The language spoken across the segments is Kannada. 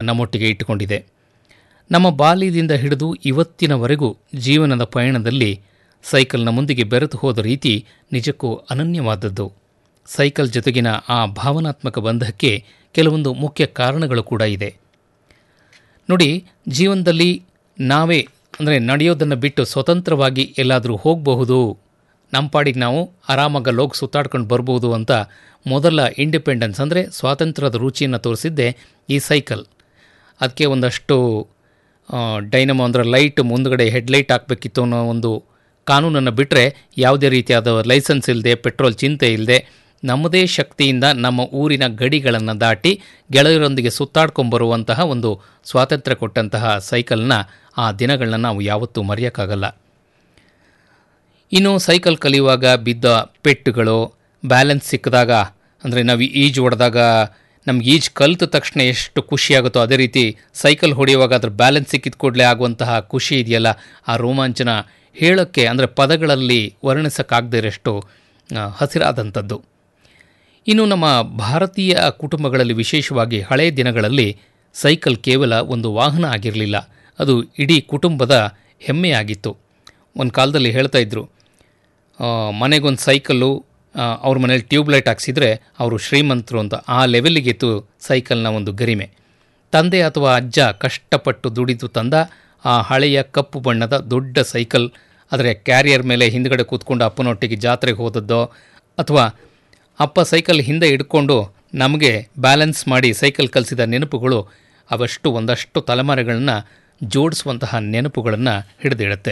ನಮ್ಮೊಟ್ಟಿಗೆ ಇಟ್ಟುಕೊಂಡಿದೆ ನಮ್ಮ ಬಾಲ್ಯದಿಂದ ಹಿಡಿದು ಇವತ್ತಿನವರೆಗೂ ಜೀವನದ ಪಯಣದಲ್ಲಿ ಸೈಕಲ್ನ ಮುಂದಿಗೆ ಬೆರೆತು ಹೋದ ರೀತಿ ನಿಜಕ್ಕೂ ಅನನ್ಯವಾದದ್ದು ಸೈಕಲ್ ಜೊತೆಗಿನ ಆ ಭಾವನಾತ್ಮಕ ಬಂಧಕ್ಕೆ ಕೆಲವೊಂದು ಮುಖ್ಯ ಕಾರಣಗಳು ಕೂಡ ಇದೆ ನೋಡಿ ಜೀವನದಲ್ಲಿ ನಾವೇ ಅಂದರೆ ನಡೆಯೋದನ್ನು ಬಿಟ್ಟು ಸ್ವತಂತ್ರವಾಗಿ ಎಲ್ಲಾದರೂ ಹೋಗಬಹುದು ನಮ್ಮ ಪಾಡಿಗೆ ನಾವು ಆರಾಮಾಗಿ ಲೋಕ ಸುತ್ತಾಡ್ಕೊಂಡು ಬರ್ಬೋದು ಅಂತ ಮೊದಲ ಇಂಡಿಪೆಂಡೆನ್ಸ್ ಅಂದರೆ ಸ್ವಾತಂತ್ರ್ಯದ ರುಚಿಯನ್ನು ತೋರಿಸಿದ್ದೆ ಈ ಸೈಕಲ್ ಅದಕ್ಕೆ ಒಂದಷ್ಟು ಡೈನಮೋ ಅಂದರೆ ಲೈಟ್ ಮುಂದ್ಗಡೆ ಹೆಡ್ಲೈಟ್ ಹಾಕಬೇಕಿತ್ತು ಅನ್ನೋ ಒಂದು ಕಾನೂನನ್ನು ಬಿಟ್ಟರೆ ಯಾವುದೇ ರೀತಿಯಾದ ಲೈಸೆನ್ಸ್ ಇಲ್ಲದೆ ಪೆಟ್ರೋಲ್ ಚಿಂತೆ ಇಲ್ಲದೆ ನಮ್ಮದೇ ಶಕ್ತಿಯಿಂದ ನಮ್ಮ ಊರಿನ ಗಡಿಗಳನ್ನು ದಾಟಿ ಗೆಳೆಯರೊಂದಿಗೆ ಸುತ್ತಾಡ್ಕೊಂಬರುವಂತಹ ಒಂದು ಸ್ವಾತಂತ್ರ್ಯ ಕೊಟ್ಟಂತಹ ಸೈಕಲ್ನ ಆ ದಿನಗಳನ್ನ ನಾವು ಯಾವತ್ತೂ ಮರೆಯೋಕ್ಕಾಗಲ್ಲ ಇನ್ನು ಸೈಕಲ್ ಕಲಿಯುವಾಗ ಬಿದ್ದ ಪೆಟ್ಟುಗಳು ಬ್ಯಾಲೆನ್ಸ್ ಸಿಕ್ಕಿದಾಗ ಅಂದರೆ ನಾವು ಈಜು ಹೊಡೆದಾಗ ನಮ್ಗೆ ಈಜು ಕಲಿತ ತಕ್ಷಣ ಎಷ್ಟು ಖುಷಿಯಾಗುತ್ತೋ ಅದೇ ರೀತಿ ಸೈಕಲ್ ಹೊಡೆಯುವಾಗ ಅದ್ರ ಬ್ಯಾಲೆನ್ಸ್ ಸಿಕ್ಕಿದ ಕೂಡಲೇ ಆಗುವಂತಹ ಖುಷಿ ಇದೆಯಲ್ಲ ಆ ರೋಮಾಂಚನ ಹೇಳೋಕ್ಕೆ ಅಂದರೆ ಪದಗಳಲ್ಲಿ ವರ್ಣಿಸೋಕ್ಕಾಗದಿರಷ್ಟು ಹಸಿರಾದಂಥದ್ದು ಇನ್ನು ನಮ್ಮ ಭಾರತೀಯ ಕುಟುಂಬಗಳಲ್ಲಿ ವಿಶೇಷವಾಗಿ ಹಳೆಯ ದಿನಗಳಲ್ಲಿ ಸೈಕಲ್ ಕೇವಲ ಒಂದು ವಾಹನ ಆಗಿರಲಿಲ್ಲ ಅದು ಇಡೀ ಕುಟುಂಬದ ಹೆಮ್ಮೆಯಾಗಿತ್ತು ಒಂದು ಕಾಲದಲ್ಲಿ ಹೇಳ್ತಾ ಇದ್ದರು ಮನೆಗೊಂದು ಸೈಕಲ್ಲು ಅವ್ರ ಮನೇಲಿ ಟ್ಯೂಬ್ಲೈಟ್ ಹಾಕ್ಸಿದ್ರೆ ಅವರು ಶ್ರೀಮಂತರು ಅಂತ ಆ ಲೆವೆಲ್ಲಿಗಿತ್ತು ಸೈಕಲ್ನ ಒಂದು ಗರಿಮೆ ತಂದೆ ಅಥವಾ ಅಜ್ಜ ಕಷ್ಟಪಟ್ಟು ದುಡಿದು ತಂದ ಆ ಹಳೆಯ ಕಪ್ಪು ಬಣ್ಣದ ದೊಡ್ಡ ಸೈಕಲ್ ಆದರೆ ಕ್ಯಾರಿಯರ್ ಮೇಲೆ ಹಿಂದ್ಗಡೆ ಕೂತ್ಕೊಂಡು ಅಪ್ಪನೊಟ್ಟಿಗೆ ಜಾತ್ರೆಗೆ ಹೋದದ್ದೋ ಅಥವಾ ಅಪ್ಪ ಸೈಕಲ್ ಹಿಂದೆ ಹಿಡ್ಕೊಂಡು ನಮಗೆ ಬ್ಯಾಲೆನ್ಸ್ ಮಾಡಿ ಸೈಕಲ್ ಕಲಿಸಿದ ನೆನಪುಗಳು ಅವಷ್ಟು ಒಂದಷ್ಟು ತಲೆಮಾರುಗಳನ್ನ ಜೋಡಿಸುವಂತಹ ನೆನಪುಗಳನ್ನು ಹಿಡಿದಿಡುತ್ತೆ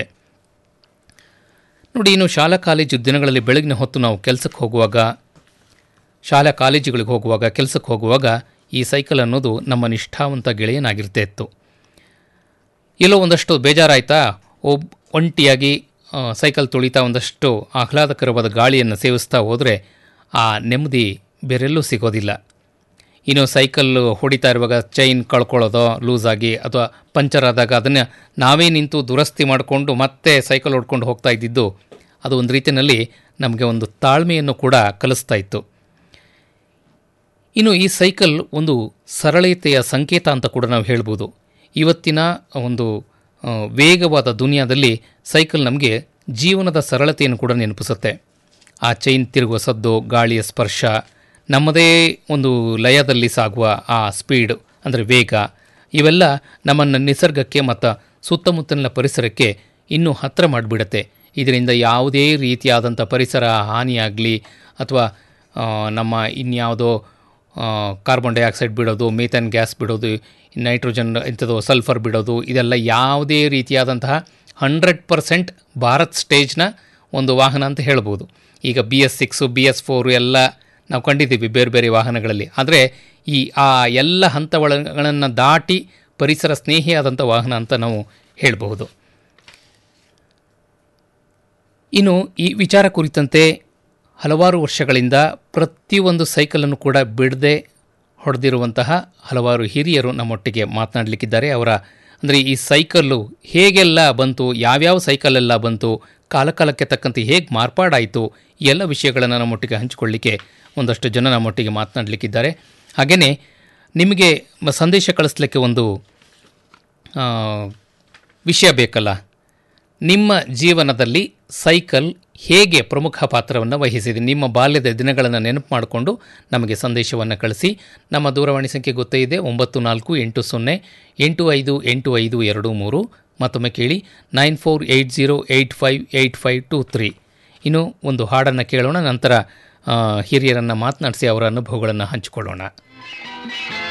ನೋಡಿ ಇನ್ನು ಶಾಲಾ ಕಾಲೇಜು ದಿನಗಳಲ್ಲಿ ಬೆಳಗಿನ ಹೊತ್ತು ನಾವು ಕೆಲಸಕ್ಕೆ ಹೋಗುವಾಗ ಶಾಲಾ ಕಾಲೇಜುಗಳಿಗೆ ಹೋಗುವಾಗ ಕೆಲಸಕ್ಕೆ ಹೋಗುವಾಗ ಈ ಸೈಕಲ್ ಅನ್ನೋದು ನಮ್ಮ ನಿಷ್ಠಾವಂತ ಗೆಳೆಯನಾಗಿರ್ತಾ ಇತ್ತು ಎಲ್ಲೋ ಒಂದಷ್ಟು ಬೇಜಾರಾಯ್ತಾ ಒಬ್ ಒಂಟಿಯಾಗಿ ಸೈಕಲ್ ತುಳಿತಾ ಒಂದಷ್ಟು ಆಹ್ಲಾದಕರವಾದ ಗಾಳಿಯನ್ನು ಸೇವಿಸ್ತಾ ಹೋದರೆ ಆ ನೆಮ್ಮದಿ ಬೇರೆಲ್ಲೂ ಸಿಗೋದಿಲ್ಲ ಇನ್ನು ಸೈಕಲ್ ಹೊಡಿತಾ ಇರುವಾಗ ಚೈನ್ ಕಳ್ಕೊಳ್ಳೋದೋ ಲೂಸಾಗಿ ಅಥವಾ ಪಂಚರ್ ಆದಾಗ ಅದನ್ನು ನಾವೇ ನಿಂತು ದುರಸ್ತಿ ಮಾಡಿಕೊಂಡು ಮತ್ತೆ ಸೈಕಲ್ ಹೊಡ್ಕೊಂಡು ಹೋಗ್ತಾ ಇದ್ದಿದ್ದು ಅದು ಒಂದು ರೀತಿಯಲ್ಲಿ ನಮಗೆ ಒಂದು ತಾಳ್ಮೆಯನ್ನು ಕೂಡ ಕಲಿಸ್ತಾ ಇತ್ತು ಇನ್ನು ಈ ಸೈಕಲ್ ಒಂದು ಸರಳತೆಯ ಸಂಕೇತ ಅಂತ ಕೂಡ ನಾವು ಹೇಳ್ಬೋದು ಇವತ್ತಿನ ಒಂದು ವೇಗವಾದ ದುನಿಯಾದಲ್ಲಿ ಸೈಕಲ್ ನಮಗೆ ಜೀವನದ ಸರಳತೆಯನ್ನು ಕೂಡ ನೆನಪಿಸುತ್ತೆ ಆ ಚೈನ್ ತಿರುಗುವ ಸದ್ದು ಗಾಳಿಯ ಸ್ಪರ್ಶ ನಮ್ಮದೇ ಒಂದು ಲಯದಲ್ಲಿ ಸಾಗುವ ಆ ಸ್ಪೀಡ್ ಅಂದರೆ ವೇಗ ಇವೆಲ್ಲ ನಮ್ಮನ್ನು ನಿಸರ್ಗಕ್ಕೆ ಮತ್ತು ಸುತ್ತಮುತ್ತಲಿನ ಪರಿಸರಕ್ಕೆ ಇನ್ನೂ ಹತ್ತಿರ ಮಾಡಿಬಿಡುತ್ತೆ ಇದರಿಂದ ಯಾವುದೇ ರೀತಿಯಾದಂಥ ಪರಿಸರ ಹಾನಿಯಾಗಲಿ ಅಥವಾ ನಮ್ಮ ಇನ್ಯಾವುದೋ ಕಾರ್ಬನ್ ಡೈಆಕ್ಸೈಡ್ ಬಿಡೋದು ಮೀಥೇನ್ ಗ್ಯಾಸ್ ಬಿಡೋದು ನೈಟ್ರೋಜನ್ ಇಂಥದ್ದು ಸಲ್ಫರ್ ಬಿಡೋದು ಇದೆಲ್ಲ ಯಾವುದೇ ರೀತಿಯಾದಂತಹ ಹಂಡ್ರೆಡ್ ಪರ್ಸೆಂಟ್ ಭಾರತ್ ಸ್ಟೇಜ್ನ ಒಂದು ವಾಹನ ಅಂತ ಹೇಳ್ಬೋದು ಈಗ B S six B S four ಎಲ್ಲ ನಾವು ಕಂಡಿದ್ದೀವಿ ಬೇರೆ ಬೇರೆ ವಾಹನಗಳಲ್ಲಿ ಆದರೆ ಈ ಆ ಎಲ್ಲ ಹಂತಗಳನ್ನು ದಾಟಿ ಪರಿಸರ ಸ್ನೇಹಿಯಾದಂಥ ವಾಹನ ಅಂತ ನಾವು ಹೇಳಬಹುದು ಇನ್ನು ಈ ವಿಚಾರ ಕುರಿತಂತೆ ಹಲವಾರು ವರ್ಷಗಳಿಂದ ಪ್ರತಿಯೊಂದು ಸೈಕಲನ್ನು ಕೂಡ ಬಿಡದೆ ಹೊಡೆದಿರುವಂತಹ ಹಲವಾರು ಹಿರಿಯರು ನಮ್ಮೊಟ್ಟಿಗೆ ಮಾತನಾಡಲಿಕ್ಕಿದ್ದಾರೆ ಅವರ ಅಂದರೆ ಈ ಸೈಕಲ್ಲು ಹೇಗೆಲ್ಲ ಬಂತು ಯಾವ್ಯಾವ ಸೈಕಲೆಲ್ಲ ಬಂತು ಕಾಲಕಾಲಕ್ಕೆ ತಕ್ಕಂತೆ ಹೇಗೆ ಮಾರ್ಪಾಡಾಯಿತು ಎಲ್ಲ ವಿಷಯಗಳನ್ನು ನಮ್ಮೊಟ್ಟಿಗೆ ಹಂಚಿಕೊಳ್ಳಿಕ್ಕೆ ಒಂದಷ್ಟು ಜನ ನಮ್ಮೊಟ್ಟಿಗೆ ಮಾತನಾಡಲಿಕ್ಕಿದ್ದಾರೆ ಹಾಗೆಯೇ ನಿಮಗೆ ಸಂದೇಶ ಕಳಿಸ್ಲಿಕ್ಕೆ ಒಂದು ವಿಷಯ ಬೇಕಲ್ಲ ನಿಮ್ಮ ಜೀವನದಲ್ಲಿ ಸೈಕಲ್ ಹೇಗೆ ಪ್ರಮುಖ ಪಾತ್ರವನ್ನು ವಹಿಸಿದೆ ನಿಮ್ಮ ಬಾಲ್ಯದ ದಿನಗಳನ್ನು ನೆನಪು ಮಾಡಿಕೊಂಡು ನಮಗೆ ಸಂದೇಶವನ್ನು ಕಳಿಸಿ ನಮ್ಮ ದೂರವಾಣಿ ಸಂಖ್ಯೆ ಗೊತ್ತೇ ಇದೆ ಒಂಬತ್ತು ನಾಲ್ಕು ಎಂಟು ಸೊನ್ನೆ ಎಂಟು ಐದು ಎಂಟು ಐದು ಎರಡು ಮೂರು ಮತ್ತೊಮ್ಮೆ ಕೇಳಿ nine four eight zero eight five eight five two three ಇನ್ನು ಒಂದು ಹಾಡನ್ನು ಕೇಳೋಣ ನಂತರ ಹಿರಿಯರನ್ನು ಮಾತನಾಡಿಸಿ ಅವರ ಅನುಭವಗಳನ್ನು ಹಂಚಿಕೊಳ್ಳೋಣ